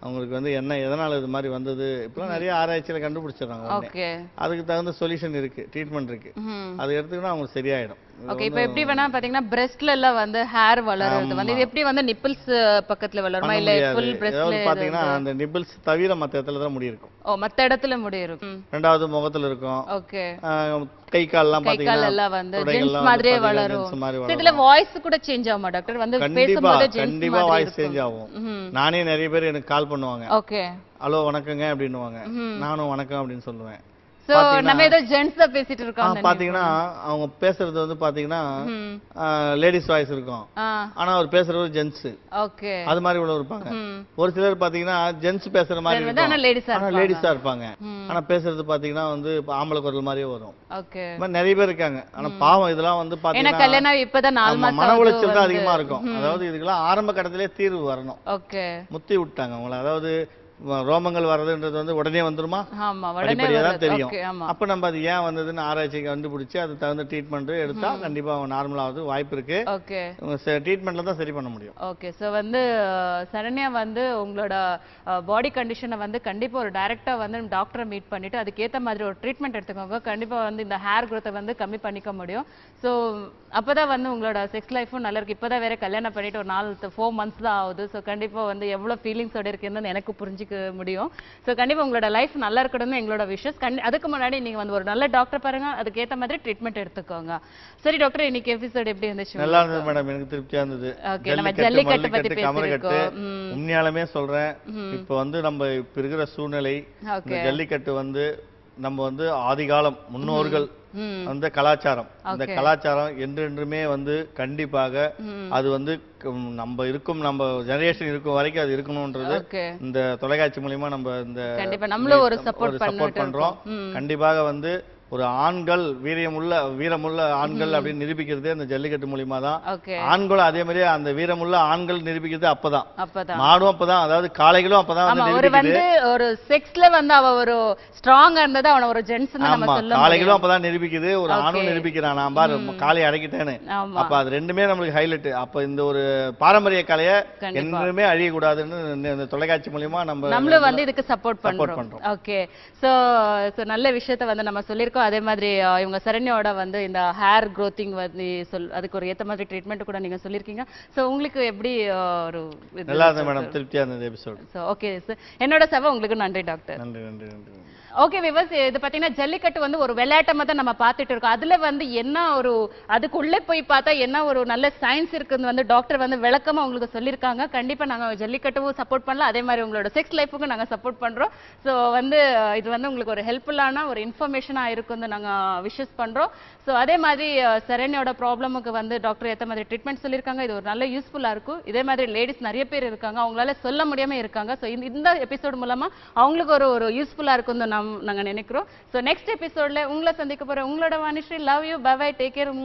அவங்களுக்கு வந்து என்ன எதனால இது மாதிரி வந்தது இப்பெல்லாம் நிறைய ஆராய்ச்சியில கண்டுபிடிச்சிடுறாங்க உடனே. ஓகே அதுக்கு தகுந்த சொல்யூஷன் இருக்கு ட்ரீட்மெண்ட் இருக்கு ம். அது எடுத்துக்கினா அவங்களுக்கு சரியாயிடும் இது ஓகே இப்போ ஒண்ணும் எப்படி வேணா பாத்தீங்கன்னா பிரஸ்ட்ல எல்லாம் வந்து ஹேர் வளருது வந்து இது எப்படி வந்து நிப்பிள்ஸ் பக்கத்துல வளருமா பண்ண இல்ல முடியாது. ஃபுல் அதாவது பிரஸ்ட்ல பாத்தீங்கன்னா அந்த நிபிள்ஸ் தவிர மத்த இடத்துல தான் முடி இருக்கும் ஓ மத்த இடத்துல முடி இருக்கும் ரெண்டாவது முகத்துல இருக்கும் ஓகே ஆஹ் கை கால்லாம் கை கால் எல்லாம் வந்து ஜென்ஸ் மாதிரியே வளரும் மாதிரி So, இதுல வாய்ஸ் கூட சேஞ்ச் ஆகுமா டாக்டர் வந்து கண்டிப்பா பேசும்போது ஜென்ஸ் கண்டிப்பா மாதிரி வாய்ஸ் இருக்கும் சேஞ்ச் ஆகும் ம்ஹும். நானே நிறைய பேர் எனக்கு கால் பண்ணுவாங்க ஓகே ஹலோ வணக்கங்க அப்படின்னுவாங்க ம்ஹும். நானும் வணக்கம் அப்படின்னு சொல்லுவேன் சோ நம்ம ஏதோ ஜென்ஸ் தான் பேசிட்டு ஆ, இருக்கோம் பாத்தீங்கன்னா அவங்க பேசுறது வந்து பாத்தீங்கன்னா ம். லேடிஸ் வாய்ஸ் இருக்கும் ஆ ஆனா அவர் பேசுறது ஜென்ஸ் ஓகே அது மாதிரி உள்ள இருப்பாங்க ம். ஒரு சிலர் பாத்தீங்கன்னா ஜென்ஸ் பேசுற மாதிரி வந்து ஆனா ladies ஆ இருக்கும் ஆனா இருப்பாங்க. லேடிஸா இருப்பாங்க ம். ஆனா பேசுறது பாத்தீங்கன்னா வந்து இப்ப ஆம்பளை குரல் மாதிரியே வரும் ஓகே இந்த மாதிரி நிறைய பேர் இருக்காங்க ஆனா பாவம் இதெல்லாம் வந்து ஏன்னா பாத்தீங்கன்னா கல்யாணம் ஆகி இப்பதான் நாலு ஆமா, மாசம் மன ஆகுது உளைச்சல் தான் வந்து. அதிகமா இருக்கும் ம். அதாவது இதுக்கெல்லாம் ஆரம்ப கட்டத்திலே தீர்வு வரணும் ஓகே முத்தி விட்டாங்க அவங்கள அதாவது வ- ரோமங்கள் வர்றதுன்றது வந்து உடனே வந்துருமா ஆமா உடனே படிப்படியா தான் வருது. தெரியும் ஓகே ஆமா அப்ப நம்ம அது ஏன் வந்ததுன்னு ஆராய்ச்சி கண்டுபிடிச்சு அது தகுந்த ட்ரீட்மெண்ட் எடுத்தா கண்டிப்பா அவன் நார்மல் ஆகுது வாய்ப்பு இருக்கு ஓகே ட்ரீட்மெண்ட்ல தான் சரி பண்ண முடியும் ஓகே ஸோ வந்து அஹ், சரண்யா வந்து உங்களோட பாடி கண்டிஷனை வந்து கண்டிப்பா ஒரு டைரக்டா வந்து டாக்டரை மீட் பண்ணிட்டு அதுக்கேத்த மாதிரி ஒரு ட்ரீட்மெண்ட் எடுத்துக்கோங்க கண்டிப்பா வந்து இந்த ஹேர் growth-அ வந்து கம்மி பண்ணிக்க முடியும் ஸோ அப்பதான் வந்து உங்களோட செக்ஸ் லைஃபும் நல்லா இருக்கு இப்பதான் வேற கல்யாணம் பண்ணிட்டு ஒரு நாலு ஃபோர் மந்த்ஸ் தான் ஆகுது ஸோ கண்டிப்பா வந்து எவ்வளவு ஃபீலிங்ஸோட இருக்குன்னு எனக்கு புரிஞ்சுக்க முடியும் ஸோ கண்டிப்பா உங்களோட லைஃப் நல்லா இருக்கணும்னு எங்களோட விஷஸ் கண்டி அதுக்கு முன்னாடி நீங்க வந்து ஒரு நல்ல டாக்டர் பாருங்க அதுக்கேத்த மாதிரி ட்ரீட்மெண்ட் எடுத்துக்கோங்க சரி டாக்டர் இன்னைக்கு எபிசோட் எப்படி இருந்துச்சு நல்லா உங்களுக்கு? இருந்தது மேடம் எனக்கு திருப்தியா இருந்தது Okay, நம்ம ஜல்லிக்கட்டு ஜல்லிக்கட்டு பத்தி மல்லிக்கட்டு கமரக்கட்டு பேசியிருக்கோம். ம். உண்மையாலுமே சொல்றேன் ம். இப்ப வந்து நம்ம இப்ப இருக்கிற சூழ்நிலை இந்த Okay. ஜல்லிக்கட்டு வந்து நம்ம வந்து ஆதிகாலம் முன்னோர்கள் ம். அந்த கலாச்சாரம் இந்த Okay. கலாச்சாரம் என்றென்றுமே வந்து கண்டிப்பாக ம். அது வந்து க- நம்ம இருக்கும் நம்ம ஜெனரேஷன் இருக்கும் வரைக்கும் அது இருக்கணும்ன்றது Okay. இந்த தொலைக்காட்சி மூலியமா நம்ம இந்த கண்டிப்பா நம்மளும் ஒரு நம்ம support support பண்ணிட்டு பண்றோம் இருக்கோம். ம். கண்டிப்பாக வந்து ஒரு ஆண்கள் வீரியமுள்ள வீரமுள்ள ஆண்கள் அப்படின்னு நிரூபிக்கிறதே அந்த ஜல்லிக்கட்டு மூலியமா தான் ஓகே ஆண்களும் அதே மாதிரி அந்த வீரமுள்ள ஆண்கள் நிரூபிக்கிறது அப்பதான் அப்பதான் மாடும் அப்பதான் அதாவது காளைகளும் அப்பதான் ஆமா வந்து ஒரு நிரூபிக்குது வந்து ஒரு செக்ஸ்ல வந்து அவ ஒரு ஸ்ட்ராங்கா இருந்தது அவன ஒரு ஜென்ஸ் நம்ம ஆமா சொல்ல காளைகளும் முடியும் அப்பதான் நிரூபிக்குது ஒரு ஆணும் Okay. நிரூபிக்கிறான் நான் பாரு காளையை அடக்கிட்டேன்னு ஆமா அப்ப அது ரெண்டுமே நம்மளுக்கு ஹைலைட் அப்ப இந்த ஒரு பாரம்பரிய கலையை கண்டிப்பா. என்றுமே அழியக்கூடாதுன்னு இந்த- இந்த தொலைக்காட்சி மூலியமா நம்ம நம்மளும் வந்து இதுக்கு சப்போர்ட் support பண்றோம் பண்றோம். ஓகே சோ சோ நல்ல விஷயத்த வந்து நம்ம சொல்லியிருக்கோம் அதே மாதிரி அஹ், இவங்க சரண்யோட வந்து இந்த ஹேர் க்ரோத்திங் வந்து சொல் அதுக்கு ஒரு ஏத்த மாதிரி ட்ரீட்மெண்ட் கூட நீங்க சொல்லியிருக்கீங்க சோ உங்களுக்கு எப்படி அஹ், ஒரு நல்லா இருந்தது மேடம் திருப்தியா இருந்தது எபிசோட் சோ ஓகே சார் என்னோட சேவை உங்களுக்கு நன்றி டாக்டர் நன்றி நன்றி நன்றி ஓகே விவஸ் இது பாத்தீங்கன்னா ஜல்லிக்கட்டு வந்து ஒரு விளையாட்டமா தான் நம்ம பார்த்துட்டு இருக்கோம் அதுல வந்து என்ன ஒரு அதுக்குள்ளே போய் பார்த்தா என்ன ஒரு நல்ல சயின்ஸ் இருக்குன்னு வந்து டாக்டர் வந்து விளக்கமா உங்களுக்கு சொல்லியிருக்காங்க கண்டிப்பா நாங்க ஜல்லிக்கட்டுவும் சப்போர்ட் பண்ணலாம் அதே மாதிரி உங்களோட செக்ஸ் லைஃபுக்கும் நாங்க சப்போர்ட் பண்றோம் ஸோ வந்து அஹ், இது வந்து உங்களுக்கு ஒரு ஹெல்ப்ஃபுல்லான ஒரு இன்ஃபர்மேஷனா இருக்குன்னு நாங்க விஷஸ் பண்றோம் ஸோ அதே மாதிரி அஹ், சரண்யோட ப்ராப்ளமுக்கு வந்து டாக்டர் ஏத்த மாதிரி ட்ரீட்மெண்ட் சொல்லியிருக்காங்க இது ஒரு நல்ல யூஸ்ஃபுல்லா இருக்கும் இதே மாதிரி லேடிஸ் நிறைய பேர் இருக்காங்க அவங்களால சொல்ல முடியாம இருக்காங்க ஸோ இந்த எபிசோட் மூலமா அவங்களுக்கு ஒரு ஒரு யூஸ்ஃபுல்லா இருக்கும்னு நம் நாங்க நினைக்கிறோம் ஸோ நெக்ஸ்ட் எபிசோட்ல உங்களை சந்திக்க போற உங்களோட Vanishree love you bye bye take care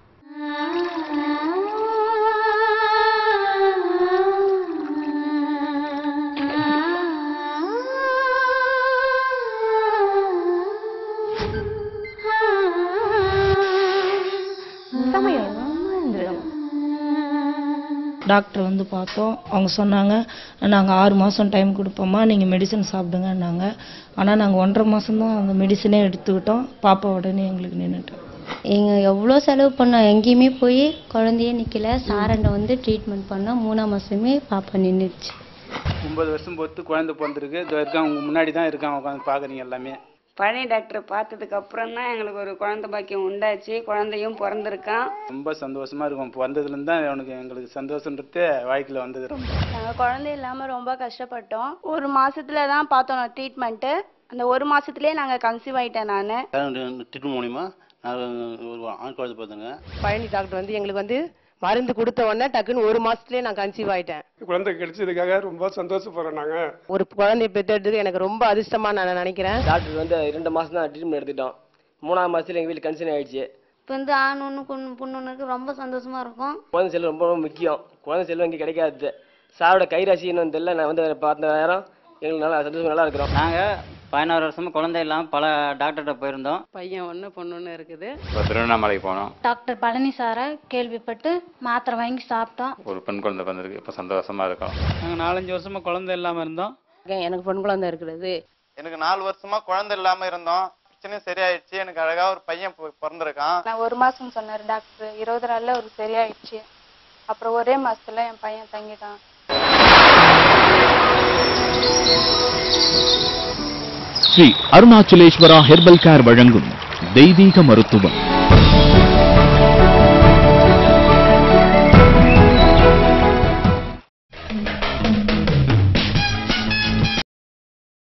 சமையல் மந்திரம் டாக்டர் வந்து பார்த்தோம் அவங்க சொன்னாங்க நாங்கள் ஆறு மாதம் டைம் கொடுப்போம்மா நீங்கள் மெடிசன் சாப்பிடுங்கன்னாங்க ஆனால் நாங்கள் ஒன்றரை மாதம்தான் அந்த மெடிசனே எடுத்துக்கிட்டோம் பாப்பா உடனே எங்களுக்கு நின்றுட்டோம் எங்க எவ்வளோ செலவு பண்ணோம் எங்கேயுமே போய் குழந்தையே நிற்கல சாரண்டை வந்து ட்ரீட்மெண்ட் பண்ணோம் மூணாம் மாதமே பாப்பா நின்றுச்சு ஒன்பது வருஷம் பொறுத்து குழந்தை பிறந்திருக்கு இதோ இருக்கான் உங்க முன்னாடி தான் இருக்கான் உட்காந்து பார்க்குறீங்க எல்லாமே பழனி டாக்டர் பார்த்ததுக்கு அப்புறம் தான் எங்களுக்கு ஒரு குழந்தை பாக்கியம் உண்டாச்சு குழந்தையும் பிறந்திருக்கான் ரொம்ப சந்தோஷமா இருக்கும் இப்போ வந்ததுலேருந்து தான் அவனுக்கு எங்களுக்கு சந்தோஷன்றதே வாழ்க்கையில் வந்தது ரொம்ப நாங்கள் குழந்தை இல்லாமல் ரொம்ப கஷ்டப்பட்டோம் ஒரு மாசத்துல தான் பார்த்தோம் ட்ரீட்மெண்ட்டு அந்த ஒரு மாசத்துலயே நாங்கள் கன்சீவ் ஆயிட்டேன் நான் ட்ரீட்மெண்ட் மூலிமா நான் ஒரு ஆண் குழந்தை பார்த்தேங்க பழனி டாக்டர் வந்து எங்களுக்கு வந்து மருந்து கொடுத்த உடனே டக்குன்னு ஒரு மாசத்துலயே நான் கன்சீவ் ஆயிட்டேன் குழந்தை கிடைச்சதுக்காக ரொம்ப சந்தோஷப்படுறோம் நாங்க ஒரு குழந்தை பெற்றெடுத்தது எனக்கு ரொம்ப அதிர்ஷ்டமா நான் நினைக்கிறேன் டாக்டர் வந்து ரெண்டு மாசம் தான் ட்ரீட்மெண்ட் எடுத்துட்டோம் மூணாவது மாசத்துல எங்க வீட்டுல கன்சீவ் ஆயிடுச்சு இப்போ வந்து ஆண் ஒன்று பொண்ணு பொண்ணு ஒன்றுக்கு ரொம்ப சந்தோஷமா இருக்கும் குழந்தை செல்வம் ரொம்ப ரொம்ப முக்கியம் குழந்தை செல்வம் இங்கே கிடைக்காது சாரோட கைராசி இன்னும் தெரியல நான் வந்து பார்த்த நேரம் எங்களுக்கு நல்லா சந்தோஷம் நல்லா இருக்கிறோம் நாங்கள் பதினாறு வருஷமா குழந்தை இல்லாமல் பல டாக்டர்கிட்ட போயிருந்தோம் பையன் ஒன்று பொண்ணுன்னு இருக்குது இப்போ திருவண்ணாமலை போனோம் டாக்டர் பழனி சாரை கேள்விப்பட்டு மாத்திரை வாங்கி சாப்பிட்டோம் ஒரு பெண் குழந்தை வந்திருக்கு இப்போ சந்தோஷமா இருக்கோம் நாங்கள் நாலஞ்சு வருஷமா குழந்தை இல்லாமல் இருந்தோம் எனக்கு பெண் குழந்தை இருக்கிறது எனக்கு நாலு வருஷமா குழந்தை இல்லாம இருந்தோம் பிரச்சனையும் சரியாயிடுச்சு எனக்கு அழகா ஒரு பையன் பொ- பிறந்திருக்கான் நான் ஒரு மாசம் சொன்னாரு டாக்டர் இருபது நாள்ல ஒரு சரியாயிடுச்சு அப்புறம் ஒரே மாசத்துல என் பையன் தங்கிட்டான் ஸ்ரீ அருணாச்சலேஸ்வரா ஹெர்பல் கேர் வழங்கும் தெய்வீக மருத்துவம்